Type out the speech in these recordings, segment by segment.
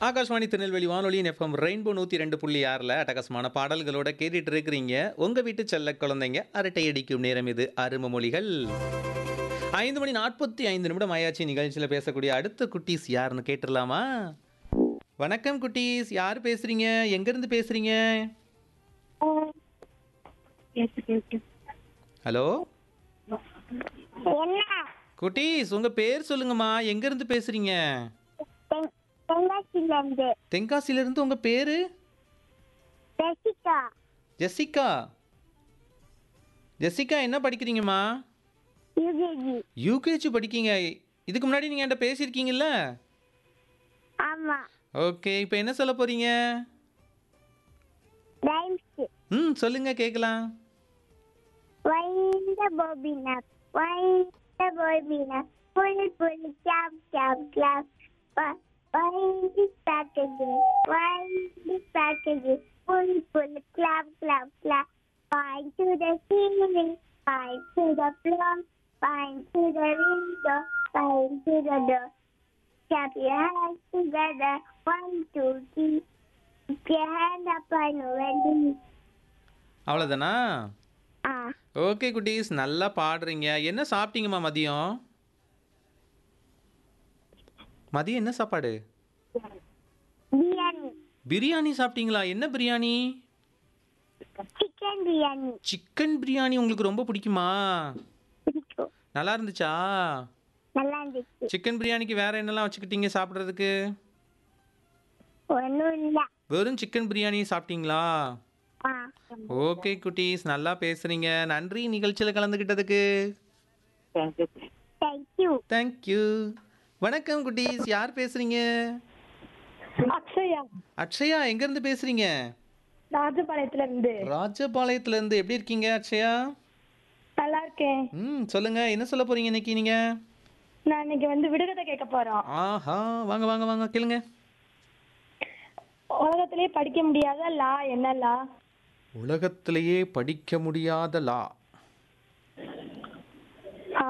ஆகாஷ்வாணி திருநெல்வேலி வானொலியின் FM rainbow நூற்றி ரெண்டு புள்ளி ஆறில் அட்டகாசமான பாடல்களோட கேட்டுட்டு இருக்கிறீங்க உங்கள் வீட்டு செல்ல குழந்தைங்க அரட்டை அடிக்கும் நேரம் இது அரும மொழிகள் ஐந்து மணி நாற்பத்தி ஐந்து நிமிடம் ஆயாச்சு நிகழ்ச்சியில் பேசக்கூடிய அடுத்த குட்டீஸ் யாருன்னு கேட்டுடலாமா வணக்கம் குட்டீஸ் யார் பேசுறீங்க எங்கேருந்து பேசுறீங்க ஹலோ என்ன குட்டீஸ் உங்கள் பேர் சொல்லுங்கம்மா எங்கேருந்து பேசுறீங்க தென்- தென்காசியிலிருந்து தென்காசியிலேருந்து உங்கள் பேர் ரசிகா ஜெசிகா ஜெசிகா என்ன படிக்கிறீங்கம்மா யுகேஜி யூகேஜி படிக்கீங்க இதுக்கு முன்னாடி நீங்கள் என்கிட்ட பேசியிருக்கீங்கல்ல ஆமா ஓகே இப்போ என்ன சொல்ல போகிறீங்க ரைம்ஸ் ம் சொல்லுங்க கேட்கலாம் Wind the bobina, wind the bobina, pull, pull, clap, clap, clap. Wi- Wind it back again, wind it back again, pull, pull, clap, clap, clap. Bind to the ceiling, bind to the floor, bind to the window, bind to the door. Clap your hands together, one, two, three. Put your hand up and ready. அவ்வளோதானா Ah. Okay குட்டீஸ் நல்லா பாடுறீங்க என்ன சாப்பிட்டீங்கம்மா மதியம் மதியம் என்ன சாப்பாடு பிரியாணி பிரியாணி சாப்பிட்டீங்களா என்ன பிரியாணி சிக்கன் பிரியாணி சிக்கன் பிரியாணி உங்களுக்கு ரொம்ப பிடிக்குமா பிடிக்கும் நல்லா இருந்துச்சா நல்லா இருந்துச்சு சிக்கன் பிரியாணிக்கு வேற என்னெல்லாம் வச்சுக்கிட்டீங்க சாப்பிட்றதுக்கு ஒன்றும் இல்லை வெறும் சிக்கன் பிரியாணி சாப்பிட்டீங்களா ஆ ஓகே குட்டீஸ் நல்லா பேசுறீங்க நன்றி நிகழ்ச்சியில் கலந்துக்கிட்டதுக்கு தேங்க்யூ தேங்க்யூ வணக்கம் குட்டீஸ் யார் பேசுறீங்க அக்ஷயா அக்ஷயா எங்கேருந்து பேசுறீங்க ராஜபாளையத்துல இருந்து ராஜபாளையத்துல இருந்து எப்படி இருக்கீங்க அக்ஷயா நல்லா இருக்கேன் ம் சொல்லுங்க என்ன சொல்ல போறீங்க இன்னைக்கு நீங்க நான் இன்னைக்கு வந்து விடுகதை கேட்க போறோம் ஆஹா வாங்க வாங்க வாங்க கேளுங்க உலகத்திலேயே படிக்க முடியாத லா என்ன லா உலகத்திலேயே படிக்க முடியாத லா ஆ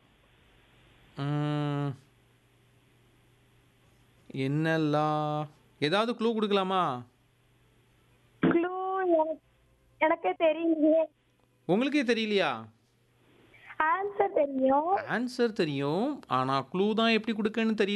ம், என்ன லா ஏதாவது க்ளூ கொடுக்கலாமா க்ளூ எனக்கே தெரியலையே உங்களுக்கே தெரியலையா ஆன்சர் தெரியும் ஆன்சர் தெரியும் ஆனால் க்ளூ தான் எப்படி கொடுக்கன்னு தெரியல